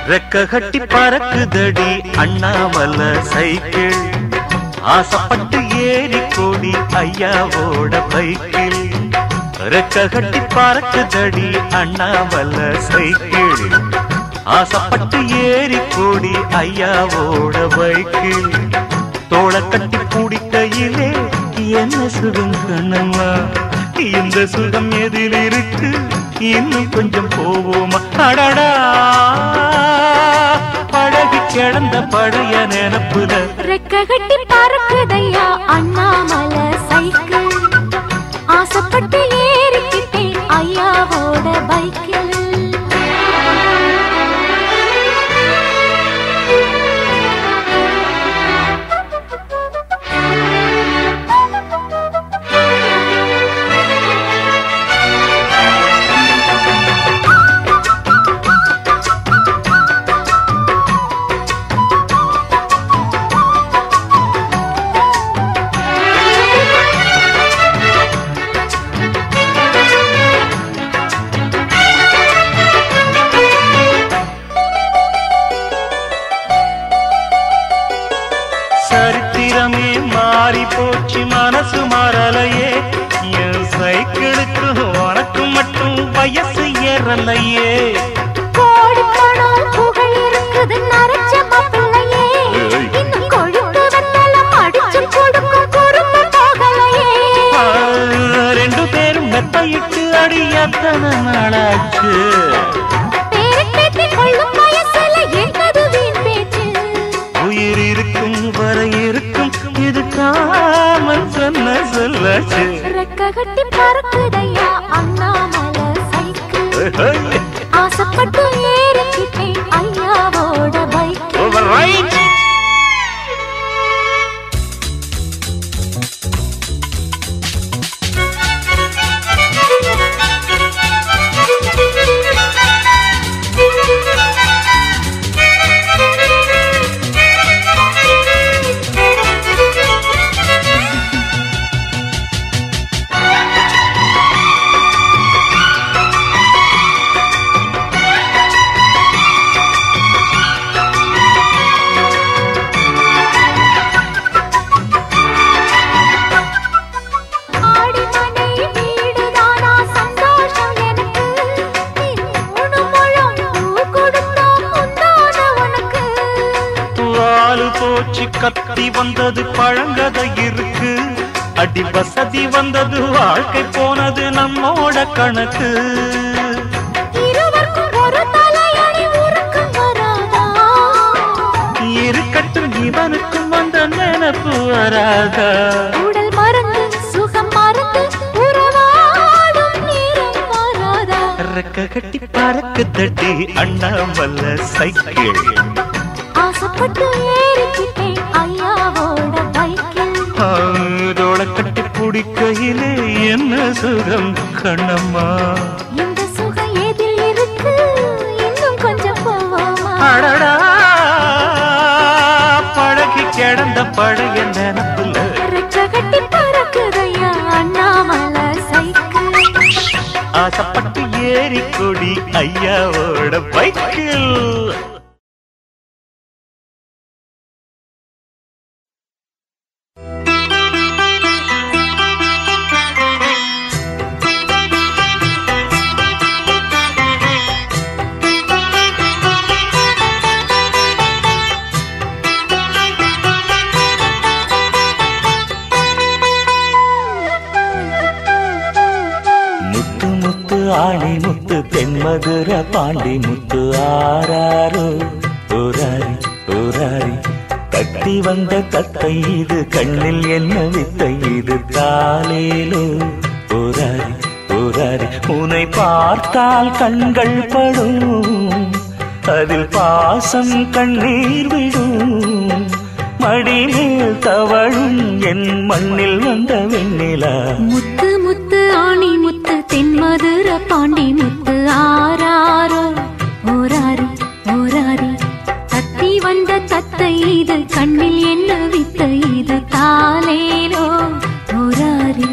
ரெக்க கட்டி பறக்குதடி அண்ணாமல சைக்கிள் ஆசைப்பட்டு ஏறி கோடி ஐயாவோட பைக்கில் ரெக்க கட்டி பறக்குதடி அண்ணாமல சைக்கிள் ஆசைப்பட்டு ஏறி கோடி ஐயாவோட பைக்கில் தோள கட்டி பிடிக்கையிலே என்ன சுகம் கண்ணம்மா இந்த சுகம் எதில் இருக்கு இன்னும் கொஞ்சம் போவோமா அடடா பழகி கிடந்த பழைய நினப்புல ரெக்க கட்டி பறக்குதையா அண்ணாமலை சைக்கிள் ஆசைப்பட்டு ஏறிக்கிட்டேன் ஐயாவோட பைக்கில் சரித்திரமே மாறி போச்சு மனசு மாறலையே என் சைக்கிளுக்கு உனக்கு மட்டும் வயசு ஏறலையே கோடி பணம் புகழ் இருக்குது நரைச்ச மாப்பிள்ளையே இன்னும் கொழுப்பு வெத்தலம் அடிச்சு கொடுக்கும் குறும்பு போகலையே ஆ, ரெண்டு பேரும் மெத்தையிட்டு அடி எத்தனை நாளாச்சு பேரன் பேத்தி கொள்ளும் வயசுல என்னது வீண் பேச்சு உயிர் இருக்கும் வரை இருக்கும் இது காமன் சொன்ன சொல்லாச்சு ரெக்க கட்டி பறக்குதையா அண்ணாமலை சைக்கிள் ஆசைப்பட்டு ஏறிக்கிட்டேன் ஐயாவோட பைக்கில் Override. ஆடிமனை வீடுதானா சந்தோஷம் எனக்கு நீ மூணு முழம் பூ கொடுத்தா முந்தான உனக்கு வாலு போச்சு கத்தி வந்தது பழங்கதை இருக்கு அடி வசதி வந்தது வாழ்க்கை போனது நம்மோட கணக்கு இருவருக்கும் ஒரு தலையணி உருக்கம் வராதா இருக்கட்டும் இவனுக்கும் வந்த நினைப்பு வராதா உடல் மறந்து சுகம் மறந்து உறவாடும் நேரம் வராதா ரெக்க கட்டி பறக்கு தட்டி அண்ணாமல்ல சைக்கிள் ஆசைப்பட்டு ஏறிக்கிட்டேன் ஐயாவோட பைக்கில் அதோட கட்டி பிடிக்கையிலே என்ன சுகம் கண்ணம்மா இந்த சுகம் எதில் இருக்கு இன்னும் கொஞ்சம் போவோமா அடடா பழகி கிடந்த பழைய நினப்புல ரெக்க கட்டி பறக்குதையா அண்ணாமலை சைக்கிள் ஆசைப்பட்டு ஏறி கொடி ஐயாவோட பைக்கில் முத்து முத்து ஆணி முத்து தென்மதுர பாண்டி முத்து ஆராரோ ஊராரி ஊராரி கட்டி வந்த கத்தை இது கண்ணில் என்ன வித்தை இது தாலேலோ ஊராரி ஊராரி உன்னை பார்த்தால் கண்கள் படும் அதில் பாசம் கண்ணீர் விடும் மடிமேல் தவழும் என் மண்ணில் வந்த வெண்ணிலா முத்து முத்து ஆணி முத்து தென்மதுர பாண்டி முத்து ஆராரோ ஓராரி ஓராரி தத்தி வந்த தத்தை இது கண்ணில் என்ன வித்தை இது தாலேலோ ஓராரி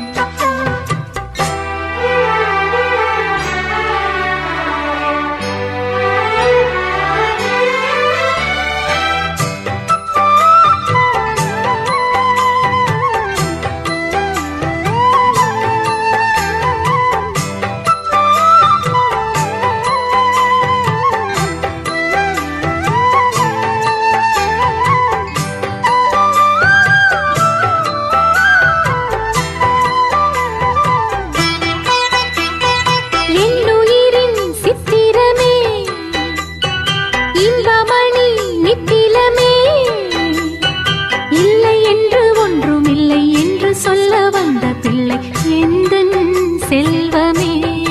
தெய்வமே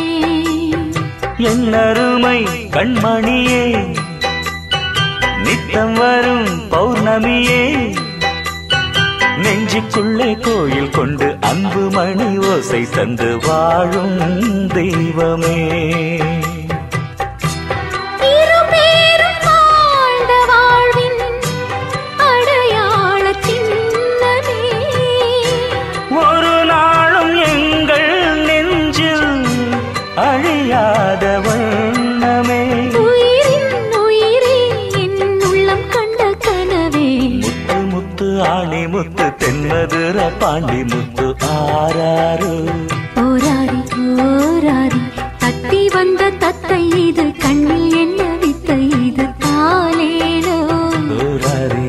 என் அருமை கண்மணியே நித்தம் வரும் பௌர்ணமியே நெஞ்சுக்குள்ளே கோயில் கொண்டு அன்பு மணி ஓசை தந்து வாழும் தெய்வமே இரு பேரும் வாழ்ந்த வாழ்வின் அடையாள சின்னமே ஒரு நாளும் எங்கள் நெஞ்சில் அழியாத வண்ணமே உயிரின் உயிரே என் உள்ளம் கண்ட கனவே முத்து முத்து ஆணி முத்து தென்மதுர பாண்டி முத்து ஆராரு ஓராரி ஓராரி தத்தி வந்த தத்தை இது கண்ணில் என்ன வித்தை இது தாலேலோ ஊராரி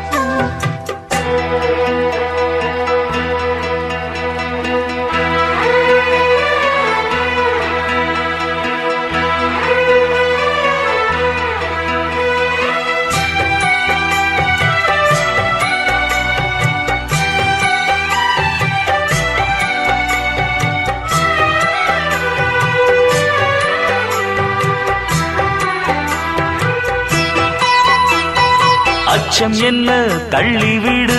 அச்சம் என்ன தள்ளிவிடு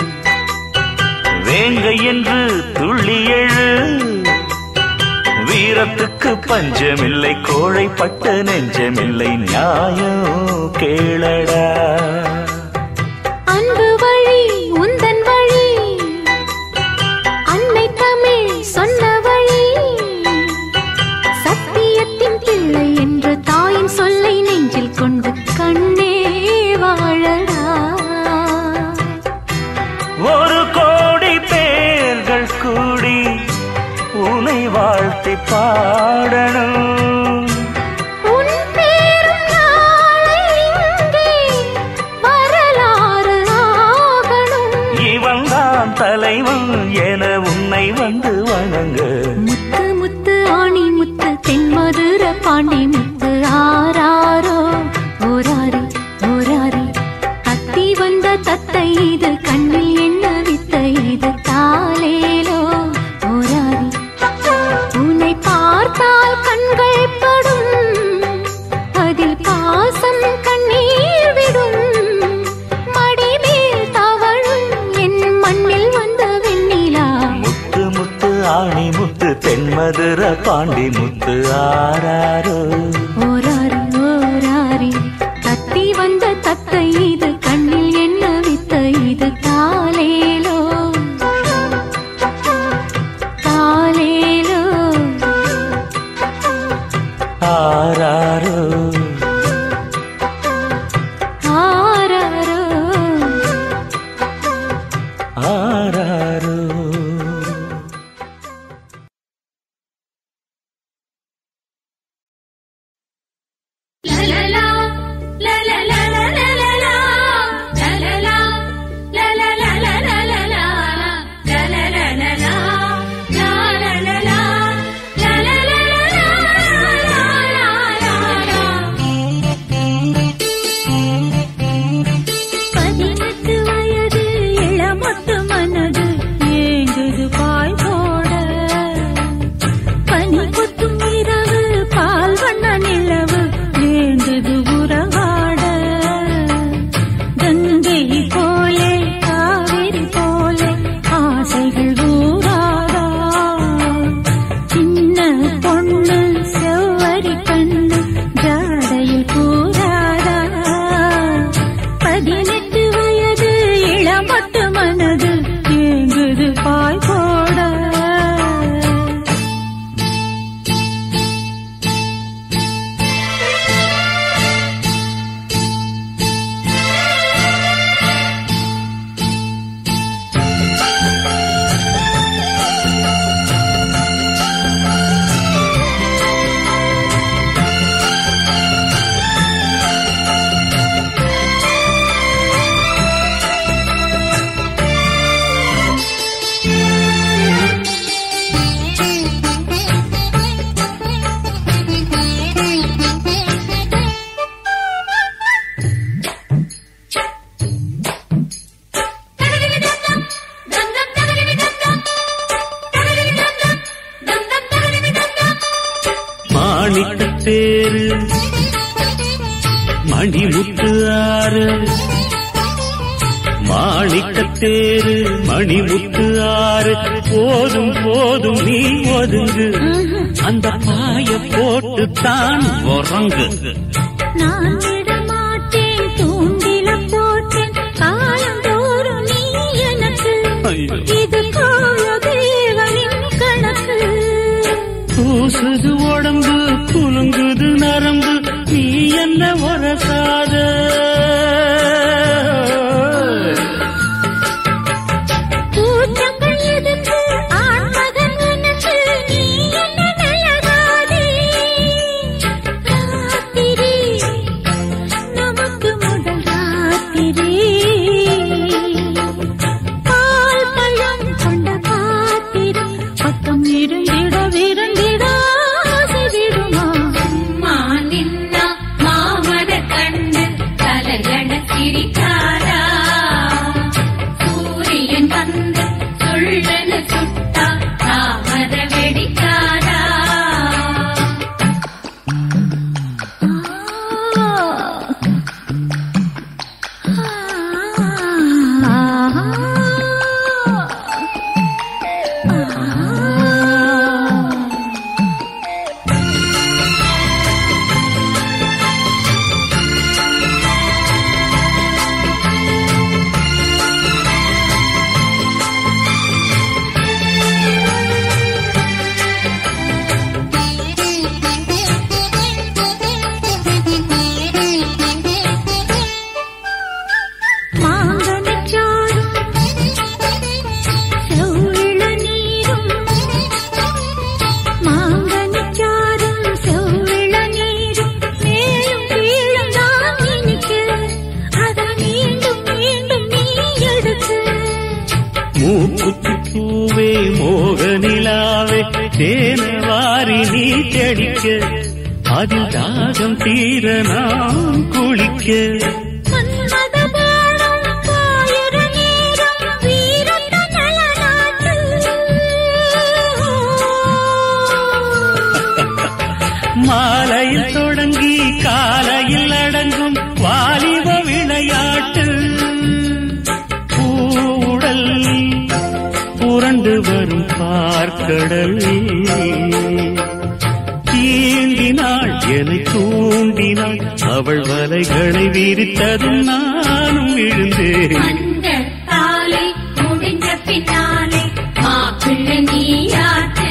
வேங்க என்று துள்ளி எழு வீரத்துக்கு பஞ்சமில்லை கோழைப்பட்ட நெஞ்சமில்லை நியாயம் கேளடா அன்பு வழி உந்தன் வழி அன்னை தமிழ் சொன்ன வழி சத்தியத்தின் பிள்ளை என்று தாயின் சொல்லை நெஞ்சில் கொண்டு கண்ணே வாழடா ஒரு கோடி பேர்கள் கூடி உனை வாழ்த்தி பாடணும் உன் பேரும் நாளை இங்கே வரலாறு ஆகணும் இவன் தான் தலைவன் என உன்னை வந்து வணங்க முத்து முத்து ஆணி முத்து தென்மதுர பாண்டி முத்து ஆராரோ ஓராரி ஓராரி தத்தி வந்த தத்தை இது கண்ணில் என்ன வித்தை இது தாலேலோ ஓராரி உன்னை பார்த்தால் கண்கள் படும் அதில் பாசம் கண்ணீர் விடும் மடிமேல் தவழும் என் மண்ணில் வந்த வெண்ணிலா முத்து முத்து ஆணி முத்து தென்மதுர பாண்டி முத்து ஆராரோ ஓராரி ஓராரி தத்தி வந்த தத்தை இது கண்ணில் என்ன வித்தை இது தாலேலோ தாலேலோ ஆராரோ ஆராரோ ஆராரோ பதினெட்டு வயது இளமொட்டு மனது ஏங்குது பாய் போட பனி கொத்தும் இரவு பால் வண்ண நிலவு ஏங்குது உறவாட கங்கை போலே காவிரி போலே ஆசைகள் ஊராடா சின்ன பொண்ணு செவ்வரி கண்ணு ஜாடையில் கூறாடா பதினெட்டு வயது இளமொட்டு மனது ஏங்குது பாய் போட மாணிக்க தேரு மணிமுத்து ஆறு மாணிக்க தேரு மணிமுத்து ஆறு போதும் போதும் நீ ஒதுங்கு அந்த பாய போட்டு தான் உறங்கு நான் விடமாட்டேன் தூண்டில போட்டேன் காலந்தோறும் நீ எனக்கு ஐயோ. இது கால தேவனின் கணக்கு பூசுது உடம்பு குலுங்குது நரம்பு நீ என்ன உரசாத கூட்டங்கள் எதிர்த்து ஆண்மகன் எனக்கு நீ என்ன நல்லகாதே ராத்திரி நமக்கு முதல் ராத்திரி பால் பழம் கொண்ட பாத்திரி பக்கம் இருந்திட விரண்டிட ஆசைவிடுமா மானின்னா மாமன கண்ணு கலகட சிரிக்காரா சூரியன் வந்து சுள்ளன சுட்டா தாமர வெடிக்காரா மாங்கனிச்சாரும் செவ்விள நீரும் மாங்கனிச்சாரும் செவ்விள நீரும் மேலும் கீழும் தான் இனிக்க அதை மீண்டும் மீண்டும் நீ எடுத்து மூக்குத்தி பூவே மோகனிலாவே தேன வாரி நீ தெளிக்க அதில் தாகம் தீர நாம் குளிக்க மன்மத பாடம் பாயுற நேரம் வீரத்த நலநாட்டு மாலையில் தொடங்கி காலையில் அடங்கும் வாலிப விளையாட்டு பூவுடல் புரண்டு வரும் பார்க்கடல் தீண்டினாள் என்னை தூண்டினாள் அவள் வலைகளை விரித்ததும் நானும் விழுந்தேன் அந்த தாலை முடிஞ்ச பின்னாலே மாப்பிள்ளை நீயாட்டு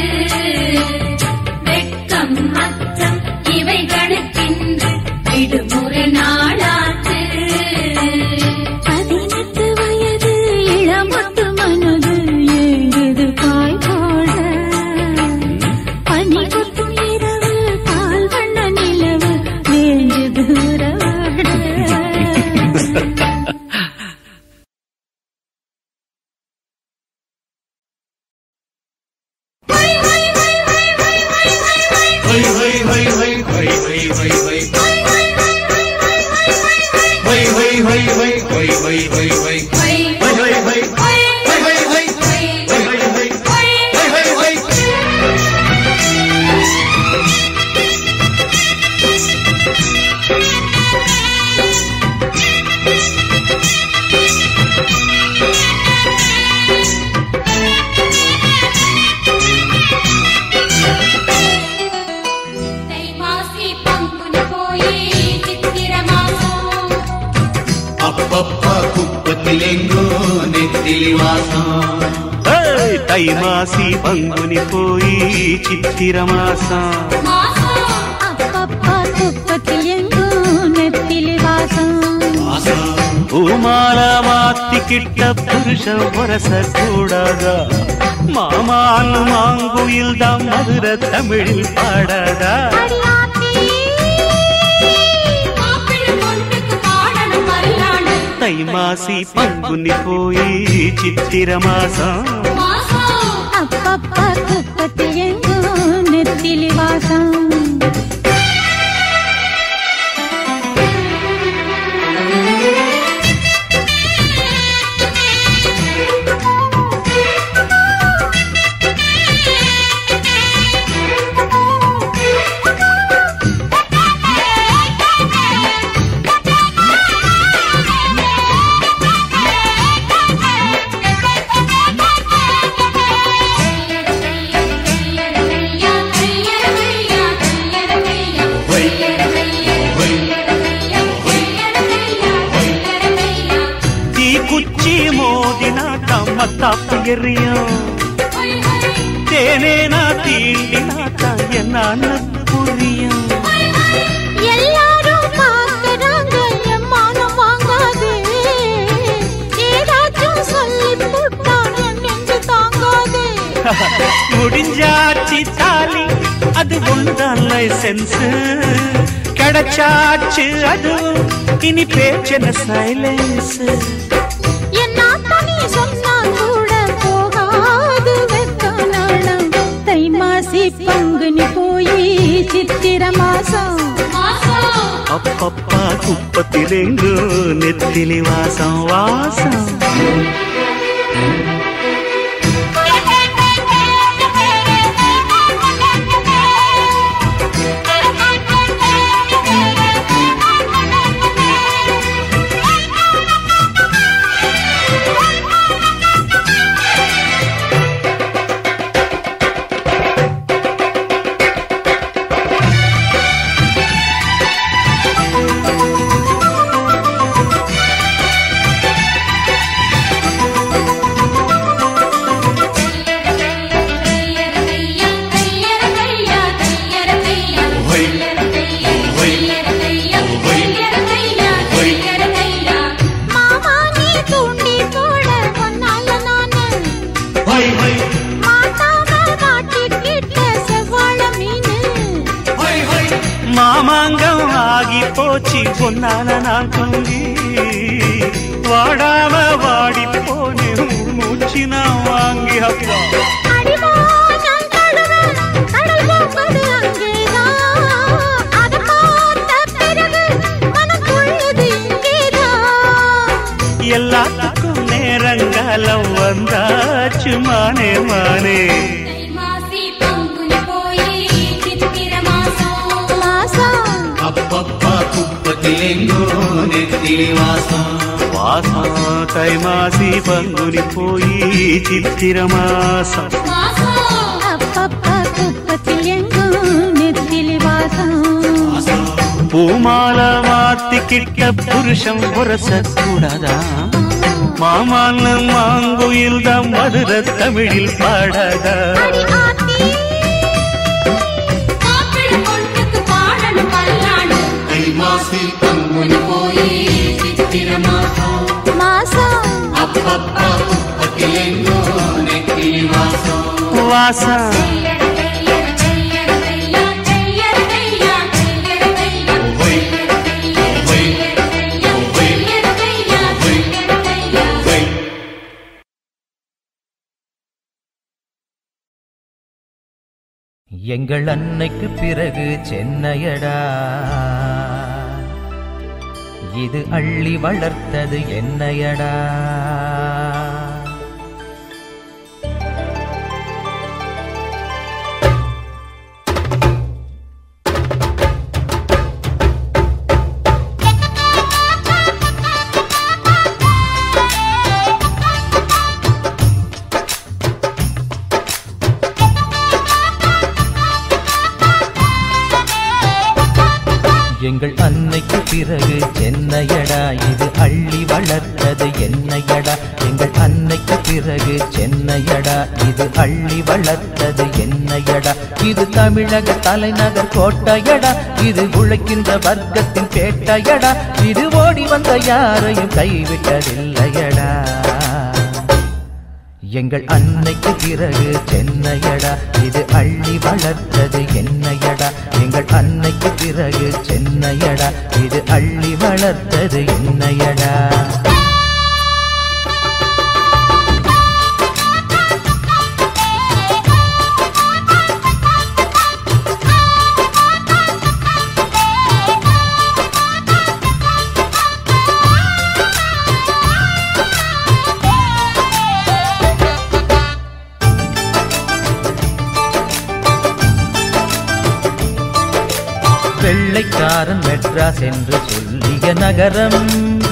வெட்கம் அச்சம் இவைகளுக்கென்று விடுமுறை நாளாட்டு பதினெட்டு வயது இளமத்து மனது ஏங்குது பாய் போட பனி கொத்தும் இரவு பால் வண்ண நிலவு வேண்டுது உறவாட தை மாசி பங்குனி போய் சித்திர மாசம் అప్పప్ప కుప్పతిలెంగో నెత్తిలి వాసం ஏய், தை மாசி பங்குனி போய் சித்திர மாசம் மாசம் அப்பப்பா குப்பத்தில் எங்கும் நெத்திலி வாசம் వాసం பூமால மாத்திக்கிட்ட புருஷன் உரச கூடாதா மாமான் மாங்குயில் தான் மதுர தமிழில் பாடாதா அடியாத்தி மாப்பிள்ளை பொண்ணுக்கு பாடணும் மருளாடு தை மாசி பங்குனி போய் சித்திர மாசம் மாசம் அப்பப்பா குப்பத்தில் எங்கும் நெத்திலி வாசம் Thank you. எரியும் ஹொய் ஹொய் தேனே நான் தீண்டினாத்தான் என்னான்னு புரியும் எல்லாரும் பார்க்கறாங்க என் மானம் வாங்காது ஏதாச்சும் சொல்லி போட்டான் என் நெஞ்சு தாங்காது முடிஞ்சாச்சு தாலி அது ஒண்ணுதான் லைசன்ஸ் கிடைச்சாச்சு அது இனி பேச்சன சைலன்ஸ் என் நாத்தனி சொன்னா கூட போகாது வெக்க நாளம் தை மாசி பங்குனி போய் சித்திர மாசம் மாசம் அப்பப்பா குப்பத்திலேங்கோ நெத்திலி வாசம் வாசம் தையர தையா தையர தையா தையர தையா ஹொய் ஹொய் தையர தையா தையர தையா தையர தையா மாமா நீ தூண்டி போட பொன்னால நானு ஹொய் ஹொய் மாட்டாம மாட்டிக்கிட்ட செவ்வாழ மீனு ஹொய் ஹொய் மாமாங்கம் ஆகி போச்சு பொன்னால நான் தொங்கி வாடாம வாடி போனே மூச்சு நான் வாங்கி அப்பா அடிமா நான் தழுவேன் கடல் போவது அங்கேதான் அதை பார்த்த பிறகு மனம் கொள்ளுது இங்கேதான் எல்லாத்துக்கும் நேரங்காலம் வந்தாச்சு மானே மானே தை மாசி பங்குனி போய் சித்திர மாசம் மாசம் அப்பப்பா குப்பத்திலெங்கோ நெத்திலி வாசம் வாசம் தை மாசி பங்குனி போய் சித்திர மாசம் மாசம் அப்பப்பா குப்பத்தில் எங்கும் நெத்திலி வாசம் வாசம் பூமால மாத்திக்கிட்ட புருஷன் புரச கூடாதா மாமான்னு மாங்குயில் தான் மதுர தமிழில் பாடாதா அடி ஆத்தி காப்பிடு பொண்ணுக்கு பாடணும் பல்லாண்டு தை மாசி பங்குனி போய் சித்திர மாசம் மாசம் அப்பப்பா குப்பத்திலெங்கோ நெத்திலி வாசம் வாசம் தையர தையர தையர தையா தையர தையா தையர தையா ஹொய் ஹொய் தையா தையர தையா தையர தையா ஹொய் எங்கள் அன்னைக்கு பிறகு சென்னையடா இது அள்ளி வளர்த்தது என்னையடா எங்கள் அன்னைக்கு பிறகு சென்னையடா இது அள்ளி வளர்த்தது என்னையடா எங்கள் அன்னைக்கு பிறகு சென்னையடா இது அள்ளி வளர்த்தது என்னையடா இது தமிழக தலைநகர் கோட்டையடா இது உழைக்கின்ற வர்க்கத்தின் பேட்டையடா இது ஓடி வந்த யாரையும் கைவிட்டதில்லையடா எங்கள் அன்னைக்கு பிறகு சென்னையடா இது அள்ளி வளர்த்தது என்னையடா எங்கள் அன்னைக்கு பிறகு சென்னையடா இது அள்ளி வளர்த்தது என்னையடா வெள்ளைக்காரன் மெட்ராஸ் என்று சொல்லிய நகரம்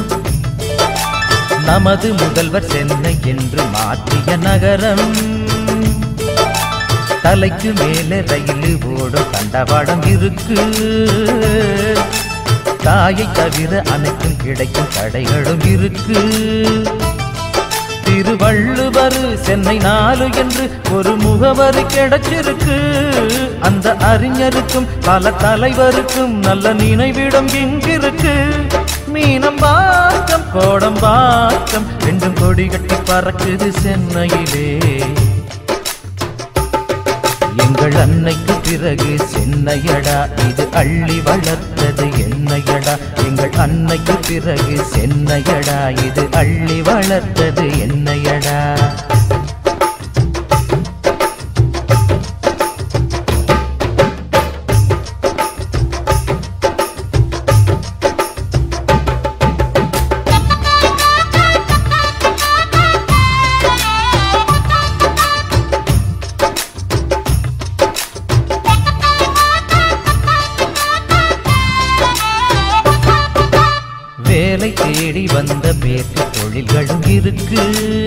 நமது முதல்வர் சென்னை என்று மாற்றிய நகரம் தலைக்கு மேலே ரயில் ஓடும் தண்டவாடம் இருக்கு தாயை தவிர அனைத்தும் கிடைக்கும் கடைகளும் இருக்கு திருவள்ளுவர் சென்னை நாலு என்று ஒரு முகவரி கிடைச்சிருக்கு அந்த அறிஞருக்கும் பல தலைவருக்கும் நல்ல நினைவிடம் இங்கிருக்கு மீனம்பாக்கம் கோடம்பாக்கம் ரெண்டும் கொடி கட்டி பறக்குது சென்னையிலே எங்கள் அன்னைக்கு பிறகு சென்னையடா இது அள்ளி வளர்த்தது என்னையடா எங்கள் அன்னைக்கு பிறகு சென்னையடா இது அள்ளி வளர்த்தது என்னையடா வேலை தேடி வந்த பேருக்கு தொழில்களும் இருக்கு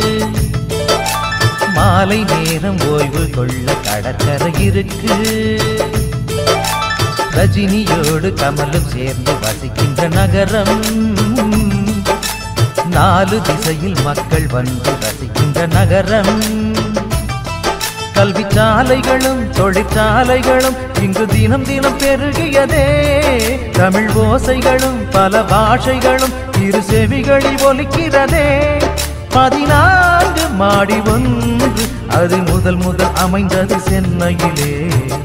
மாலை நேரம் ஓய்வு கொள்ள கடற்கரை இருக்கு ரஜினியோடு கமலும் சேர்ந்து வசிக்கின்ற நகரம் நாலு திசையில் மக்கள் வந்து ரசிக்கின்ற நகரம் கல்வி சாலைகளும் தொழிற்சாலைகளும் இங்கு தினம் தினம் பெருகியதே தமிழ் ஓசைகளும் பல பாஷைகளும் இரு செவிகளில் ஒலிக்கிறதே பதினான்கு மாடி ஒன்று அது முதல் முதல் அமைந்தது சென்னையிலே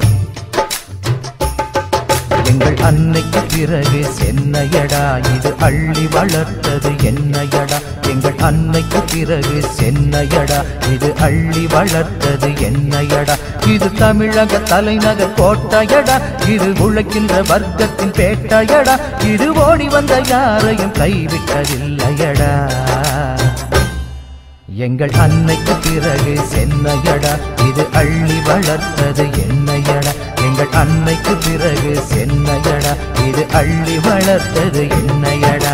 எங்கள் அன்னைக்கு பிறகு சென்னையடா இது அள்ளி வளர்த்தது என்னையடா எங்கள் அன்னைக்கு பிறகு சென்னையடா இது அள்ளி வளர்த்தது என்னையடா இது தமிழக தலைநகர் கோட்டையடா இது உழைக்கின்ற வர்க்கத்தின் பேட்டையடா இது ஓடி வந்த யாரையும் கைவிட்டதில்லையடா எங்கள் அன்னைக்கு பிறகு சென்னையடா இது அள்ளி வளர்த்தது என்னையடா எங்கள் அன்னைக்கு பிறகு சென்னையடா இது அள்ளி வளர்த்தது என்னையடா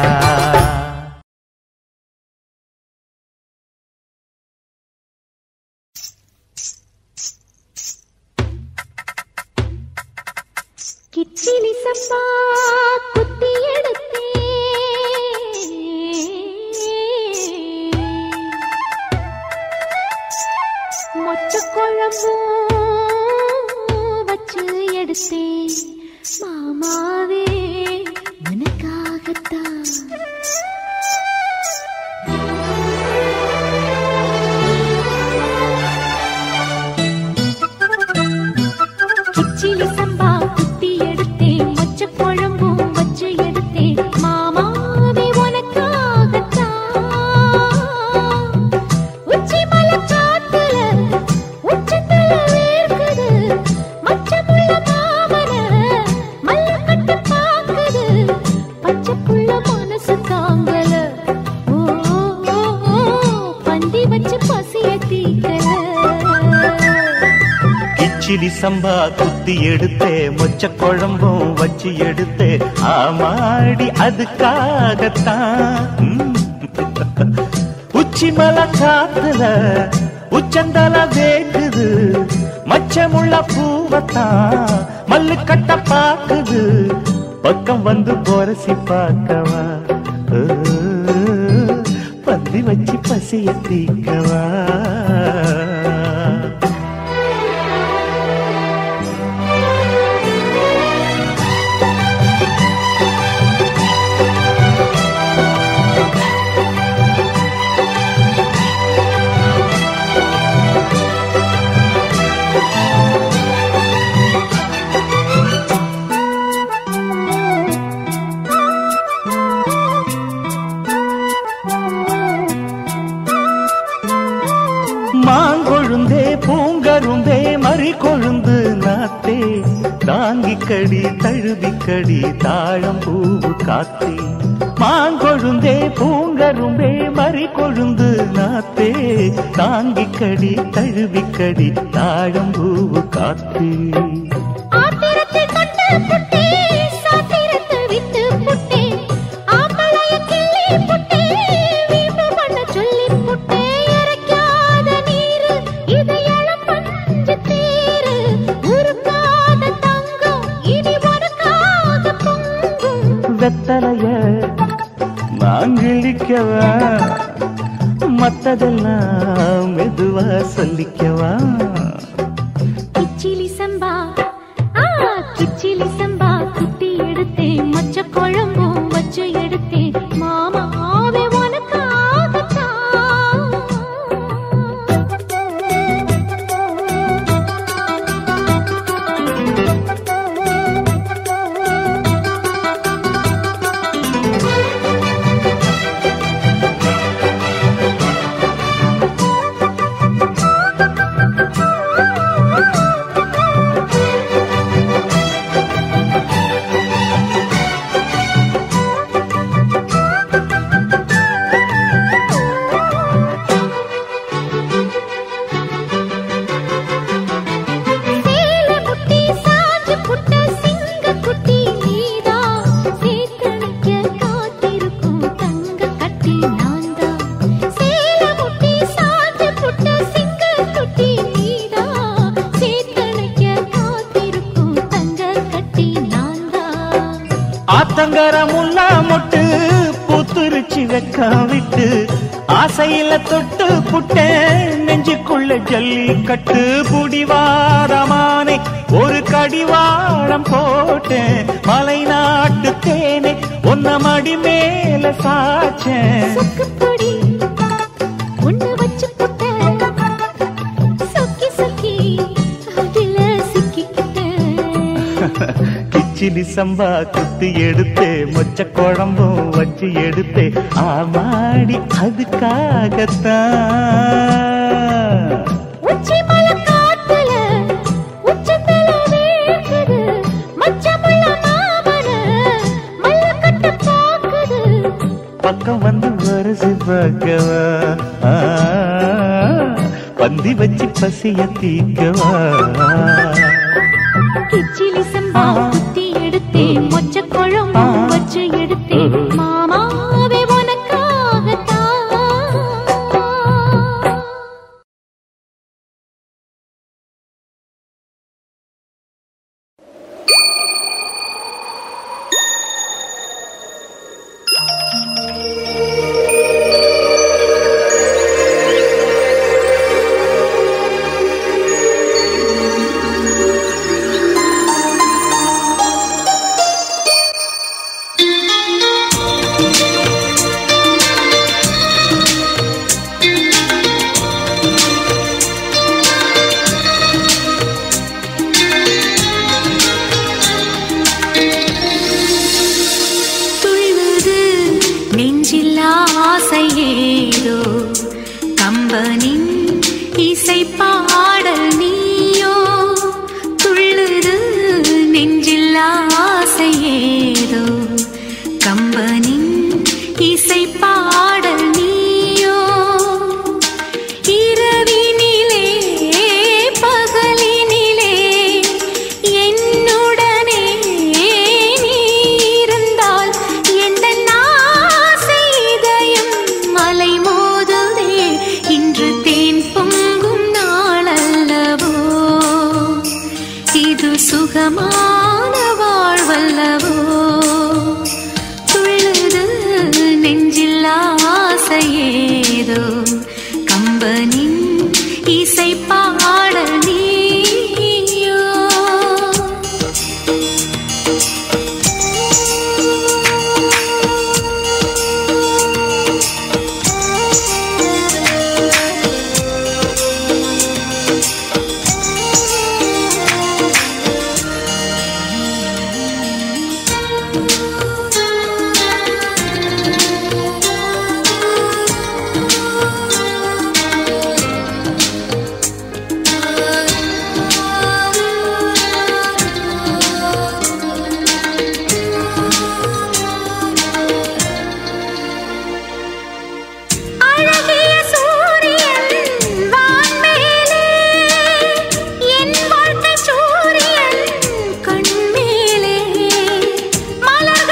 கிச்சிலி சம்பா குத்தி எடுத்தே மொச்ச குழம்பும் வச்சு எடுத்தே மாமாவே உனக்காகத்தான் கிச்சிலி சம்பா குத்தி எடுத்தேன் மொச்ச குழம்பும் வச்சு எடுத்தேன் மாமாவே உனக்காகத்தான் உச்சி மலை காத்துல உச்சத்துல வேர்க்குது மச்சமுள்ள மாமன மல்லக்கட்டு பாக்குது பச்சைப்புள்ள மனசு தாங்கல ஓ ஓ, ஓ, ஓ, பந்தி வச்சு பசிய தீக்கல கிச்சிலி சம்பா குத்தி எடுத்தே மொச்ச குழம்பும் வச்சு எடுத்தே ஆமாடி அதுக்காகத்தான் ம். உச்சி மலை காத்துல உச்சந்தல வேக்குது மச்சமுள்ள பூவத்தான் மல்லு கட்ட பாக்குது பக்கம் வந்து போரசி பார்க்கவா ஓ, பந்தி வச்சு பசிய தீக்கவா மாங்கொழுந்தே பூங்கருந்தே மறி கொழுந்து நாத்தே தாங்கிக்கடி தழுவிக்கடி தாழம் பூவு காத்தே மாங்கொழுந்தே பூங்கரும்பே மறி கொழுந்து நாத்தே தாங்கிக்கடி தழுவிக்கடி தாழம் பூவு காத்தே ஆத்திரத்தை கண்டு புட்டே சாத்திரத்தை விட்டு புட்டே ஆம்பளைய கிள்ளி புட்டே வீம்பு பண்ண சொல்லி புட்டே இறைக்காத நீரு இது இளம் பஞ்சு தேரு உருக்காத தங்கம் இனி உனக்காக பொங்கும் வெத்தலைய நான் கிழிக்கவா மத்ததெல்லாம் மெதுவா சொல்லிக்கவா கிச்சிலி சம்பா ஆ கிச்சிலி சம்பா குட்டி எடுத்தேன் மொச்ச குழம்பும் வச்சு எடுத்தேன் மாமாவே சேல குட்டி சாஞ்சு புட்ட சிங்க குட்டி நீதா சேத்தனைக்க காத்திருக்கும் தங்க கட்டி நான்தா சேல குட்டி சாஞ்சு புட்ட சிங்க குட்டி நீதா சேத்தனைக்க காத்திருக்கும் தங்க கட்டி நான்தா ஆத்தங்கர முல்லா மொட்டு பூத்துருச்சி வெக்கா விட்டு ஆசையில தொட்டு புட்டேன் நெஞ்சுக்குள்ள ஜல்லி கட்டு புடிவாரமானே ஒரு கடிவாளம் போட்டேன் மலை நாட்டு தேனே ஒன்ன மடி மேல சாச்சேன் சொக்குப்பொடி ஒண்ணு வச்சு புட்ட சொக்கி சொக்கி அதுல சிக்கிக்கிட்டேன் கிச்சிலி சம்பா குத்தி எடுத்தே மொச்ச குழம்பும் வச்சு எடுத்தே ஆமாடி அதுக்காகத்தான் உச்சி மலை காத்துல உச்சந்தல வேர்க்குது மச்சமுள்ள மாமன மல்ல கட்ட பாக்குது பக்கம் வந்து வருசு பார்க்கவா ஆ, பந்தி வச்சு பசிய தீக்கவா கிச்சிலி சம்பா குத்தி எடுத்தேன் மொச்ச குழம்பும் வச்சு எடுத்தேன் மாமாவே உனக்காகத்தான் துள்ளுது நெஞ்சில் ஆசையேதோ கம்பனின் இசை பாடல் நீயோ துள்ளுது நெஞ்சில் ஆசையேதோ கம்பனின் இசை பாடல் நீயோ இரவினிலே பகலினிலே என்னுடனே நீ இருந்தால் எந்த ஆசை இதயம் மலை மோதுதே இன்று தேன் பொங்கும் நாளல்லவோ இது சுகமான வாழ்வல்லவோ துள்ளுது நெஞ்சில் ஆசையேதோ கம்பனின் இசை பாடல் நீயோ அழகிய சூரியன் வான்மேலே என் வாழ்க்கை சூரியன் கண்மேலே மலர்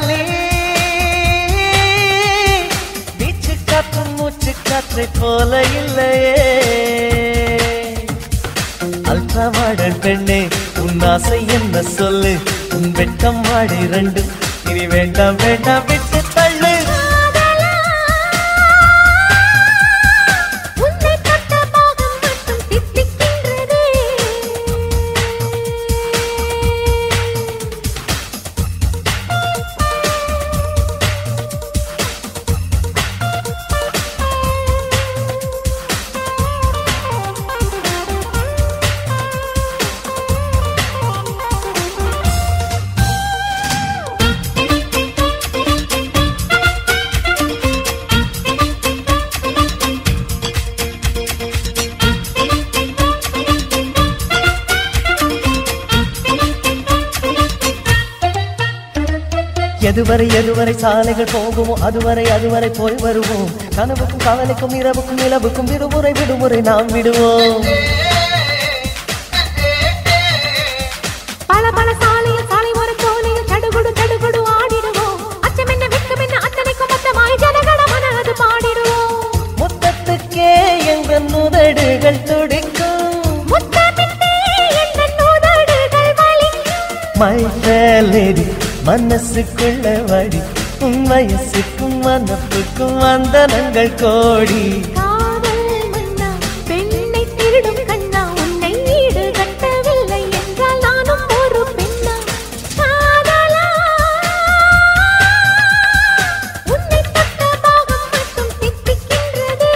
காதலி வீச்சு காற்று மூச்சு காற்றை போல இல்லையே அல்ட்ரா மாடல் பெண்ணே உன் ஆசை என்ன சொல்லு உன் வெட்கம் மாடி ரெண்டு இனி வேண்டாம் வேண்டாம் விட்டு தள்ளு உன்னை தொட்ட பாகம் மட்டும் தித்திக்கின்றதே எதுவரை எதுவரை சாலைகள் போகுமோ அதுவரை அதுவரை போய் வருவோம் கனவுக்கும் கவலைக்கும் இரவுக்கும் நிலவுக்கும் விடுமுறை விடுமுறை நாம் விடுவோம் பல பல சாலையில் சாலை ஒரு சோலையில் தடுகுடு தடுகுடு ஆடிடுவோம் அச்சம் என்ன வெட்கம் என்ன அத்தனைக்கும் மொத்தமாய் ஜனகண மனது பாடிடுவோம் முத்தத்துக்கே எங்கள் நுதடுகள் துடிக்கும் முத்தமிட்டே எங்கள் நுதடுகள் வலிக்கும் மை லேடி மனசுக்குள்ள வடி உன் வயசுக்கும் மனப்புக்கும் வந்தனங்கள் கோடி காதல் மன்னா பெண்ணை திருடும் கண்ணா உன்னை ஈடு கட்டவில்லை என்றால் நானும் ஒரு பெண்ணா காதலா உன்னை தொட்ட பாகம் மட்டும் தித்திக்கின்றதே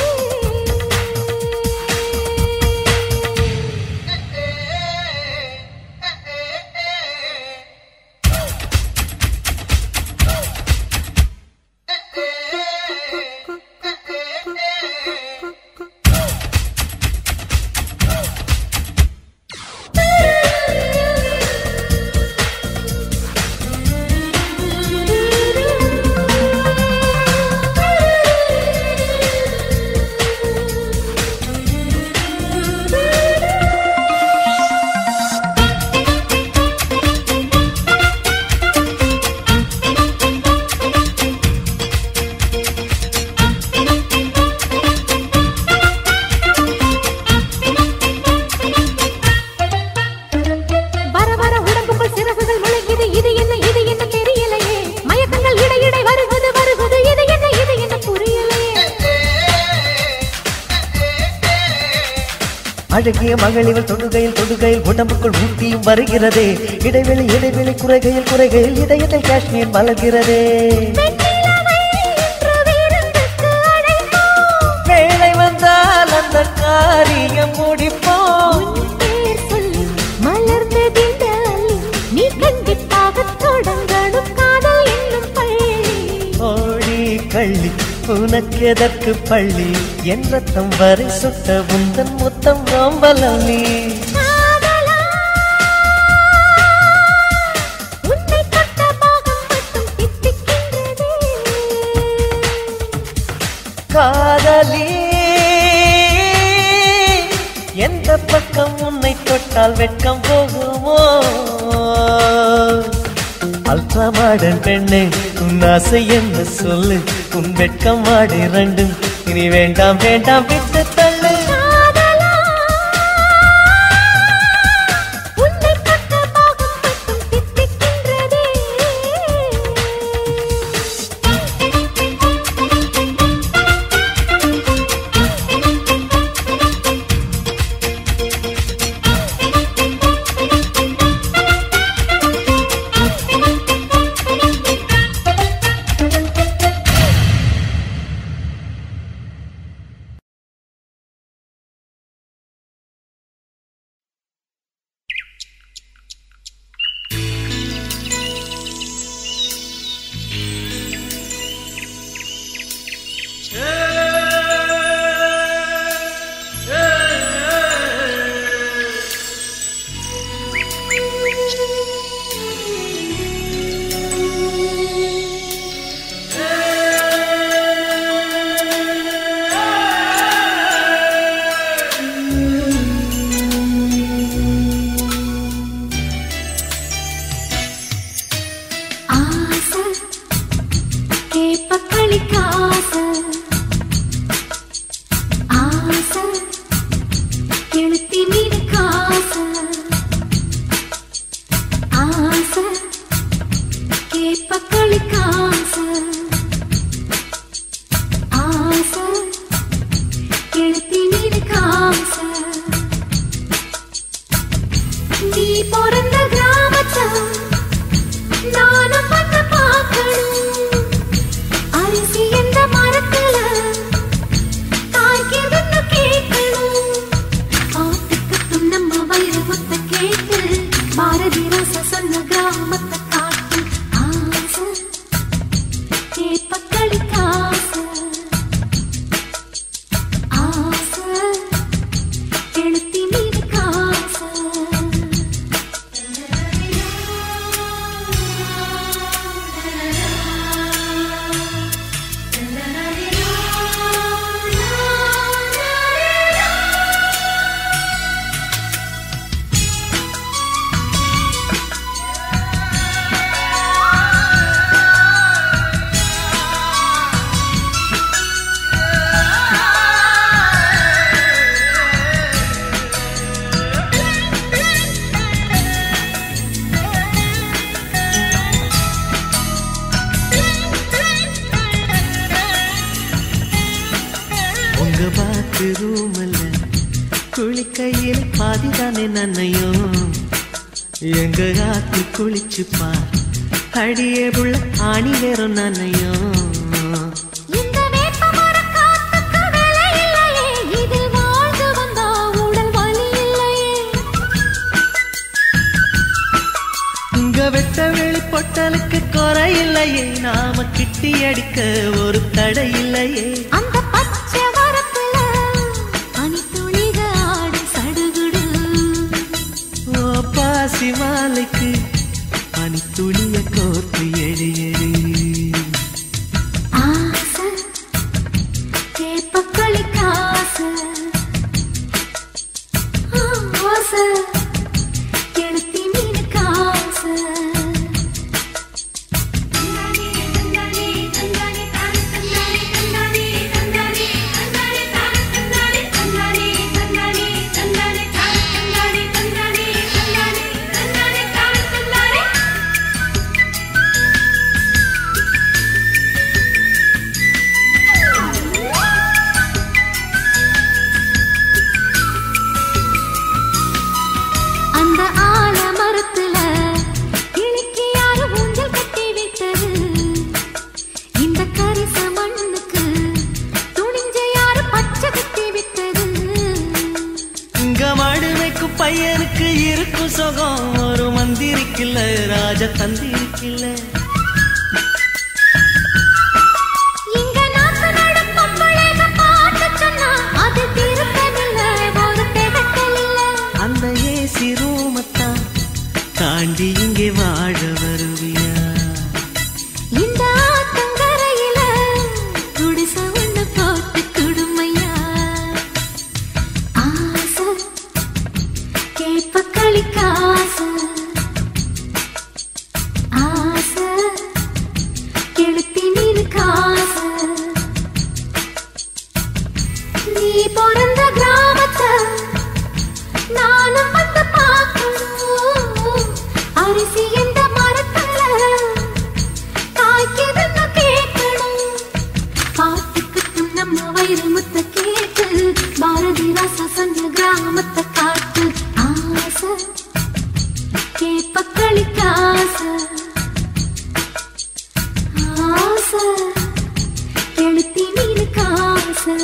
வர வர உடம்புக்குள் சிறகுகள் முளைக்குது இது என்ன இது என்ன தெரியலையே மயக்கங்கள் இடையிடை வருகுது வருகுது இது என்ன இது என்ன புரியலையே அழகிய மகளிவள் தொடுகையில் தொடுகையில் உடம்புக்குள் ஊட்டியும் வருகிறதே இடைவெளி இடைவெளி குறைகையில் குறைகையில் இதயத்தில் காஷ்மீர் மலர்கிறதே வெண்ணிலவை இன்று விருந்துக்கு அழைப்போம். வேலை வந்தால் அந்த காரியம் முடிப்போம் உன் பேர் சொல்லி மலர்ந்ததிந்த அல்லி. நீ கண்டிப்பாகத் தொடங்கணும் காதல் என்னும் பள்ளி ஓடி கள்ளி உனக்கு எதற்கு பள்ளி என் ரத்தம் வரை சுட்ட உந்தன் முத்தம் நோம்பலம் நீ காதலா, உன்னை தொட்ட பாகம் மட்டும் தித்திக்கின்றதே. காதலி எந்த பக்கம் உன்னை தொட்டால் வெட்கம் போகுமோ அல்ட்ரா மாடர்ன் பெண்ணே உன் ஆசை என்ன சொல்லு உன் வெட்கம் மாடி ரெண்டும் இனி வேண்டாம் வேண்டாம் விட்டு தள்ளு கேப்பக்களி காசு ஆசை கெளுத்தி மீன் காசு ஆசை கேப்பக்களி காசு ஆசை கெளுத்தி மீன் காசு நீ பிறந்த கிராமத்தை நானும் வந்து பார்க்கணும் அரிசி எந்த மரத்துல காய்க்குதுன்னு கேட்கணும் ஆட்டுக்கட்டும் நம்ம வயிறு மொத்த கேட்டு பாரதி ராச சொன்ன கிராமத்தை காட்டு ஆசை கேப்பக்களி காசு ஆசை எழுத்தி மீது காசு உங்க பாத்து ரூமல்ல குளிக்கையில் பாதிதானே நன்னையும் எங்க ஆத்து குளிச்சு பார் அடியே புள்ள ஆணி வேறும் நன்னையும் இந்த வேப்பமர காத்துக்கு விலை இல்லையே இதில் வாழ்ந்து வந்தா உடல் வலி இல்லையே உங்க வெட்ட வெளி பொட்டலுக்கு குறை இல்லையே நாம கிட்டி அடிக்க ஒரு தடை இல்லையே அந்த பச்சை மரத்துல பனித்துளிக ஆடும் சடுகுடு ஓ பாசி மாலைக்கு பனி துளிய கோர்த்து எழி எழி ஆசை கேப்பக்களி காசு ஆசை எழுத்தி மீன் காசு அந்த ஆலமரத்துல கிளிக்கு யாரு ஊஞ்சல் கட்டி விட்டது இந்த கரிச மண்ணுக்கு துணிஞ்ச யாரு பச்சை கட்டி விட்டது இங்க மாடு வைக்கும் பையனுக்கு இருக்கும் சுகம் ஒரு மந்திரிக்கில்ல ராஜ தந்திரிக்கில்ல இங்க நாத்து நடக்கும் பிள்ளைக பாட்டு சொன்னா அது திருப்பமில்ல ஒரு திகட்டல் இல்ல அந்த ஏசி ரூமத்தான் தாண்டி இங்கே வாழ வருவியா இந்த ஆத்தங்கரையில குடிசை ஒண்ணு போட்டு குடுமையா ஆசை கேப்பக்களி காசு ஆசை கெளுத்தி மீன் காசு நீ பிறந்த கிராமத்தை நானும் வந்து பார்க்கணும் அரிசி எந்த மரத்துல காய்க்குதுன்னு கேட்கணும் பாட்டுக்குட்டும் நம்ம வயிறு முத்த கேட்டு பாரதி ராசா சொன்ன கிராமத்தை காட்டு ஆசை கேப்பக்களி காசு ஆசை எழுத்தி மீன் காசு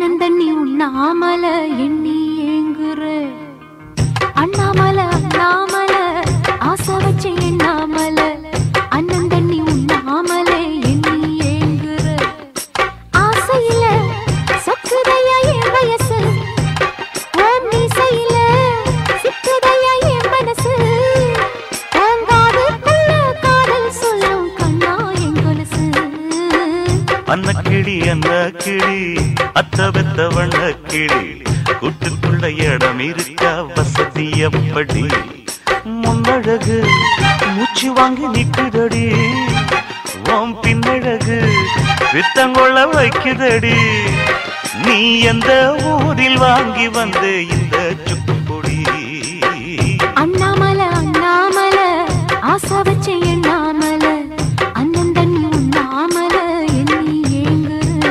அண்ணன் தண்ணி உண்ணாமல எண்ணி ஏங்குற அண்ணாமல அண்ணாமல ஆசை வச்சு எண்ணாமல அண்ணன் தண்ணி உண்ணாமல எண்ணி ஏங்குற ஆசையில சொக்குதையா என் வயசு ஓம் மீசையில சிக்குதையா என் மனசு ஓங்காதுக்குள்ள காதல் சொல்லும் கண்ணா என் கொலுசு அன்ன கிளி அன்ன கிளி அத்த பெத்த வண்ண கிளி கூட்டுக்குள்ள இடம் இருக்கா வசதி எப்படி முன்னழகு மூச்சு வாங்கி நிக்குதடி உன் பின்னழகு வித்தங்கொள்ள வைக்குதடி நீ எந்த ஊரில் வாங்கி வந்து இந்த சுக்குப்பொடி அண்ணாமல அண்ணாமல ஆசை வச்ச எண்ணாமல அண்ணன் தண்ணி உண்ணாமல எண்ணி ஏங்குற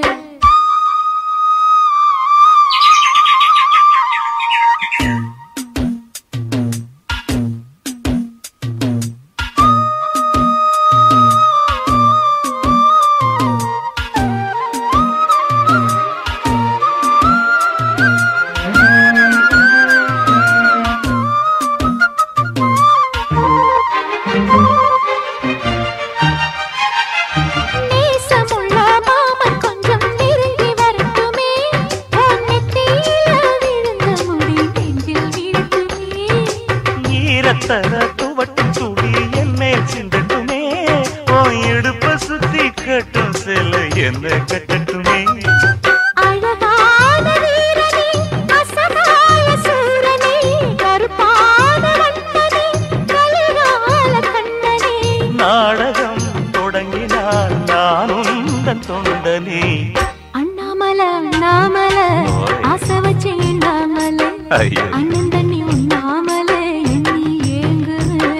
நேசமுள்ள மாமன் கொஞ்சம் நெருங்கி வரட்டுமே உன் நெத்தியில விழுந்த முடி நெஞ்சில் வீழ்த்துமே ஈரத்தர துவட்டு துடி என் மேல் சிந்தட்டுமே ஓ இடுப்ப சுத்தி கட்டும் சில என்ன கட்டட்டுமே அழகான வீரனே அசகாய சூரனே கருப்பான வண்ணனே கலிகால கண்ணனே நாடகம் தொடங்கினால் நானும் தன் தொண்டனே அண்ணாமல அண்ணாமல ஆசை வச்சு எண்ணாமல ஐயோ. அண்ணன் தண்ணி உண்ணாமல எண்ணி ஏங்குற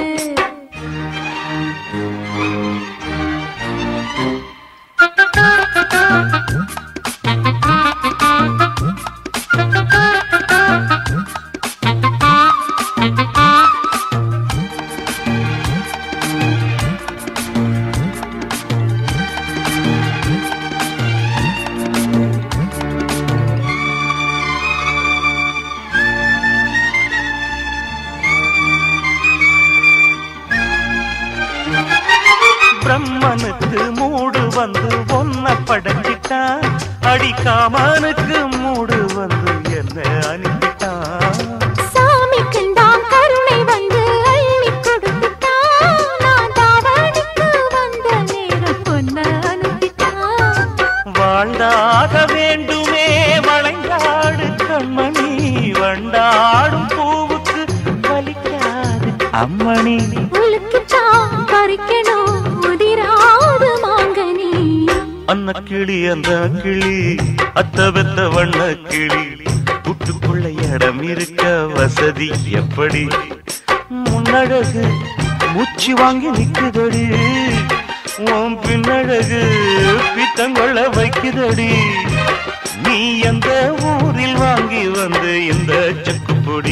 பிரம்மனுக்கு மூடு வந்து ஒன்ன படைச்சிட்டான் அடிக்காமனுக்கு மூடு வந்து என்ன அனுப்பிட்டான் சாமிக்குன் தான் கருணை வந்து அள்ளி கொடுத்துட்டான். நான் தாவணிக்கு வந்த நேரம் பொன்ன அனுப்பிட்டான். வாழ்ந்தாக வேண்டுமே வளைந்தாடு கண்மணி வண்டாடும் பூவுக்கு வலிக்காது அம்மணி உலுக்குத்தான் பறிக்கணும் உதிராது மாங்கனி. அன்ன கிளி அந்த கிளி அத்த பெத்த வண்ண கிளி புட்டுக்குள்ள இடம் இருக்க வசதி எப்படி முன்னழகு மூச்சு வாங்கி நிக்குதடி உன் பின்னழகு பித்தங்கொள்ள வைக்குதடி நீ எந்த ஊரில் வாங்கி வந்து இந்த செக்குப்பொடி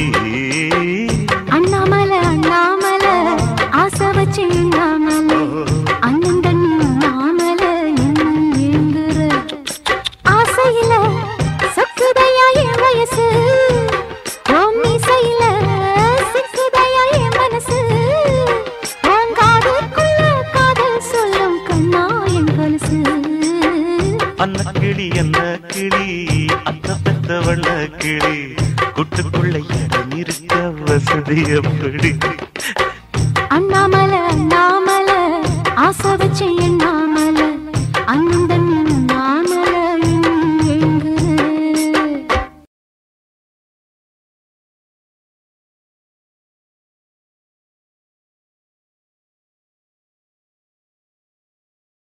அண்ணாமலை அண்ணாமலை ஆசை வச்சு எண்ணாமலை அண்ணன் தண்ணி உண்ணாமலை என்ன ஏங்குற ஆசையில சக்குதையா என் வயசு உன் மீசையில சிக்குதையா என் மனசு உன் காதுக்குள்ள காதல் சொல்லும் கண்ணா என் கொலுசு அன்ன கிளி என்ன கிளி அத்த பெத்த வண்ண கிளி கூட்டுக்குள்ள இடம் இருக்க வசதி எப்படி அண்ணாமலை அண்ணாமலை ஆசை வச்சு எண்ணாமலை அண்ணன்